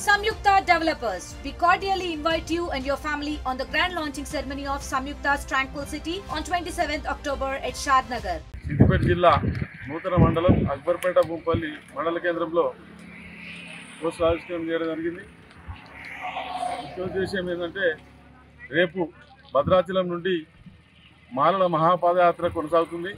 Samyukta Developers. We cordially invite you and your family on the grand launching ceremony of Samyukta's Tranquil City on 27th October at Shad Nagar. Siddipet జిల్లా నూతన మండలం అక్బర్పేట భూపల్లి మండల కేంద్రంలో post ఆవిష్కరణ చేయడం జరిగింది ముఖ్య ఉద్దేశం ఏంటంటే రేపు భద్రాచలం నుండి మాలల మహాపాదయాత్ర కొనసాగుతుంది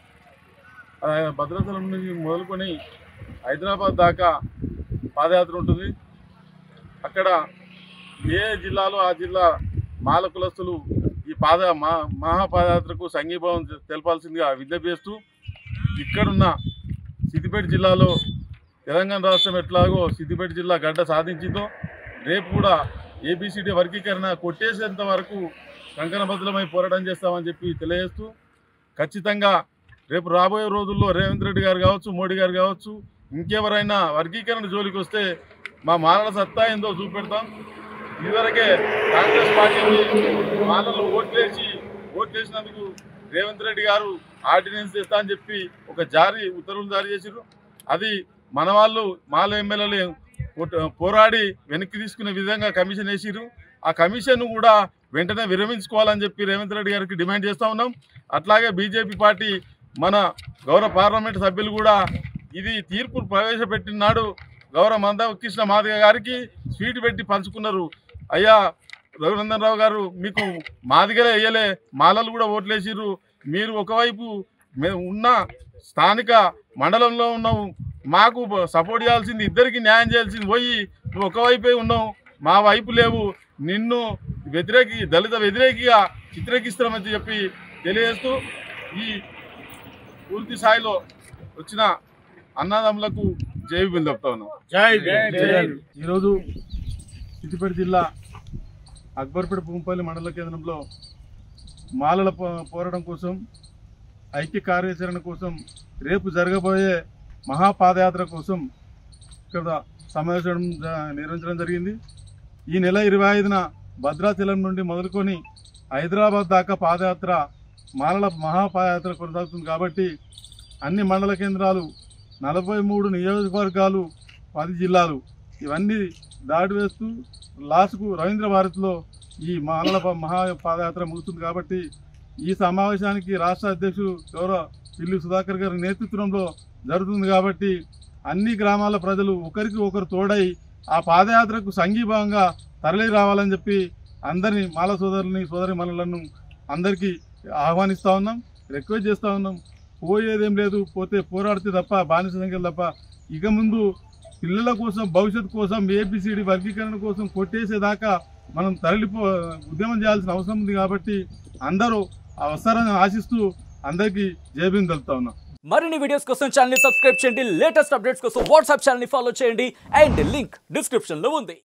ఆ భద్రాచలం నుంచి మొదలుకొని హైదరాబాద్ దాకా పాదయాత్ర ఉంటుంది అక్కడ ఏ జిల్లాలో ఆ జిల్లా మాల కులస్తులు ఈ పాద మా మహాపాదయాత్రకు సంఘీభావం తెలపాల్సిందిగా విజ్ఞప్తి చేస్తూ ఇక్కడున్న సిద్దిపేట జిల్లాలో తెలంగాణ రాష్ట్రం ఎట్లాగో సిద్దిపేట జిల్లా గడ్డ సాధించిందో రేపు కూడా ఏబిసిడి వర్గీకరణ కొట్టేసేంత వరకు కంకణబద్ధమై పోరాటం చేస్తామని చెప్పి తెలియజేస్తూ ఖచ్చితంగా రేపు రాబోయే రోజుల్లో రేవంత్ రెడ్డి గారు కావచ్చు మోడీ గారు కావచ్చు ఇంకెవరైనా వర్గీకరణ జోలికి వస్తే మా మాలల సత్తా ఏందో చూపెడతాం ఇదివరకే కాంగ్రెస్ పార్టీకి మాలలు ఓట్లేసి ఓట్లేసినందుకు రేవంత్ రెడ్డి గారు ఆర్డినెన్స్ తెస్తా అని చెప్పి ఒక జారీ ఉత్తర్వులు జారీ చేశారు అది మన వాళ్ళు మాల ఎమ్మెల్యేలు కొట్ట- పోరాడి వెనక్కి తీసుకునే విధంగా కమిషన్ వేసిరు ఆ కమిషన్ కూడా వెంటనే విరమించుకోవాలని చెప్పి రేవంత్ రెడ్డి గారికి డిమాండ్ చేస్తూ ఉన్నాం అట్లాగే బీజేపీ పార్టీ మన గౌరవ పార్లమెంట్ సభ్యులు కూడా ఇది తీర్పు ప్రవేశపెట్టిన నాడు గౌరవ మంద కృష్ణ మాదిగ గారికి స్వీట్ పెట్టి పంచుకున్నారు అయ్యా రఘునందన్ రావు గారు మీకు మాదిగలే వేయలే మాలలు కూడా ఓట్లేసిర్రు మీరు ఒకవైపు మే- ఉన్న స్థానిక మండలంలో ఉన్నావు మాకు సపోర్ట్ చేయాల్సింది ఇద్దరికి న్యాయం చేయాల్సింది పోయి నువ్వు ఒకవైపే ఉన్నావు మా వైపు లేవు నిన్ను వ్యతిరేకి దళిత వ్యతిరేకిగా చిత్రీకరిస్తామని చెప్పి తెలియజేస్తూ ఈ పూర్తి స్థాయిలో వచ్చిన అన్నదమ్ములకు జై చెప్తా ఉన్నాం ఈరోజు సిద్దిపేట జిల్లా అక్బర్పేట భూంపల్లి మండల కేంద్రంలో మాలల పో- పోరాటం కోసం ఐక్య కార్యాచరణ కోసం రేపు జరగబోయే మహాపాదయాత్ర కోసం ఇక్కడ సమావేశం జ- నిర్వహించడం జరిగింది ఈ నెల ఇరవై ఐదున భద్రాచలం నుండి మొదలుకొని హైదరాబాద్ దాకా పాదయాత్ర మాలల మహాపాదయాత్ర కొనసాగుతుంది కాబట్టి అన్ని మండల కేంద్రాలు నలభై మూడు నియోజకవర్గాలు పది జిల్లాలు ఇవన్నీ దాడి వేస్తూ లాస్ట్కు రవీంద్ర భారత్లో ఈ మాలల ప- మహా పాదయాత్ర ముగుస్తుంది కాబట్టి ఈ సమావేశానికి రాష్ట్ర అధ్యక్షుడు గౌరవ పిల్లి సుధాకర్ గారి నేతృత్వంలో జరుగుతుంది కాబట్టి అన్ని గ్రామాల ప్రజలు ఒకరికి ఒకరు తోడై ఆ పాదయాత్రకు సంఘీభావంగా తరలి రావాలని చెప్పి అందరినీ మాల సోదరుని సోదరి మనులను అందరికీ ఆహ్వానిస్తూ ఉన్నాం రిక్వెస్ట్ చేస్తూ ఉన్నాం పోయేదేం లేదు పోతే పోరాడితే తప్ప బానిస సంఖ్యలు తప్ప ఇక ముందు పిల్లల కోసం భవిష్యత్తు కోసం ఏబిసిడి వర్గీకరణ కోసం కొట్టేసేదాకా మనం తరలిపో ఉద్యమం చేయాల్సిన అవసరం ఉంది కాబట్టి అందరూ ఆ వస్తారని ఆశిస్తూ అందరికీ జయభీం తెలుపుతా ఉన్నాం మరిన్ని వీడియోస్ కోసం ఛానల్ సబ్స్క్రైబ్ చేయండి లేటెస్ట్ అప్డేట్స్ కోసం వాట్సాప్ ఛానల్ ఫాలో చేయండి అండ్ లింక్ డిస్క్రిప్షన్ లో ఉంది